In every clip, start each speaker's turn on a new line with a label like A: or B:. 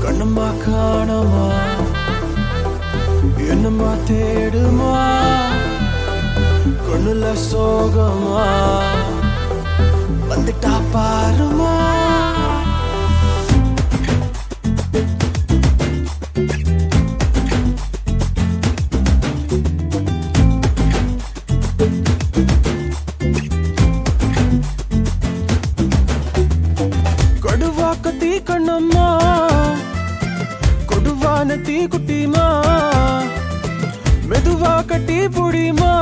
A: கண்ணம்மா காணமா என்னம்மா தேடுமா கண்ணுல சோகமா வந்துட்டா பாருமா கடுவா கத்தி கண்ணம்மா கொடுவான தீ குட்டிமா மெதுவா கட்டி புடிமா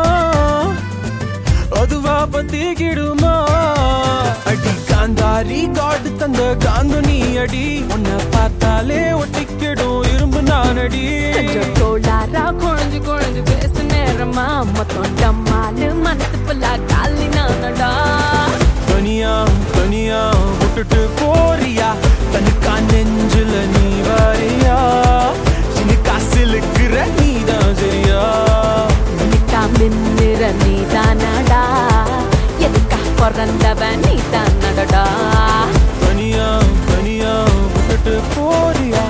A: அதுவா பத்தி கிடுமா அடி காந்தாரி காடு தந்த காந்து நீ அடி உன்னை பார்த்தாலே ஒட்டிக்கிடும் இரும்பு நானடி
B: கொஞ்சம் கோளாரா குழஞ்சு குழஞ்சு பேசு நேரமா மொத்தம் டம்மாலு மனசு புல்லா காலி நானடா
A: தனியா தனியா விட்டுட்டு போறியா தனிக்கா நெஞ்சுல நீ வாரியா சின்ன காசில் இருக்கிற நீதான் சரியா
B: நிக்கா மின்னிற நீ தானடா எதுக்கா பிறந்தவன் நீ தானடா
A: தனியா தனியா விட்டுட்டு போறியா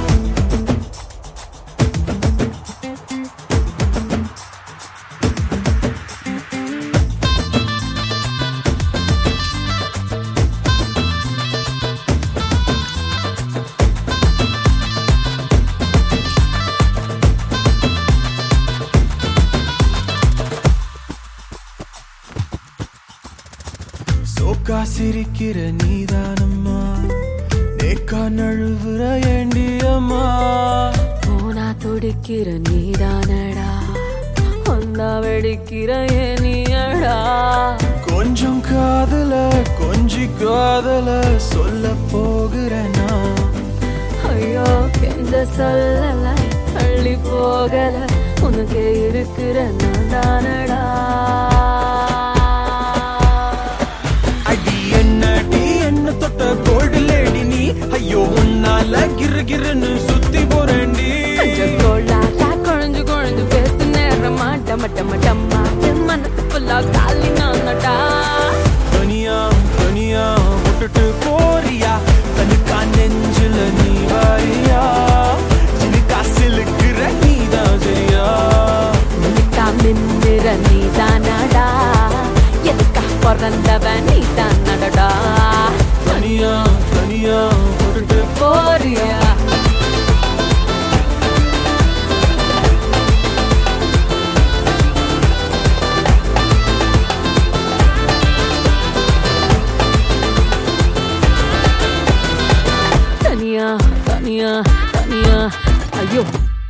A: சோக்கா சிரிக்கிற நீதானம்மா நேக்கா நழுவுற ஏண்டியம்மா
B: போனா துடிக்கிற நீ தானடா ஒன்னா வெடிக்கிற நீயடா
A: கொஞ்சம் காதல கொஞ்சி காதல சொல்ல போகிறேனா
B: ஐயோ கெஞ்ச சொல்லல தள்ளி போகல உனக்கு இருக்கிற நான் தானடா
A: அடி என்னடி என்ன தொட்ட கோல்டு லேடி நீ ஐயோ உன்னால கிரு கிருன்னு சுத்தி போறேன்டி
B: கொஞ்சம் கோளாரா குழஞ்சு குழஞ்சு பேசு நேரமா டம டம டம்மா என் மனசு ஃபுல்லா காலி நானடா
A: தனியா தனியா விட்டுட்டு போறியா தனிக்கா நெஞ்சுல நீ வாரியா சின்ன காசில் இருக்கிற நீதான் சரியா
B: நிக்கா மின்னிற நீ தானடா எதுக்கா பிறந்தவன் நீ தானடா
A: தனியா தனியா விட்டுட்டு
B: போறியா தனியா தனியா தனியா ஐயோ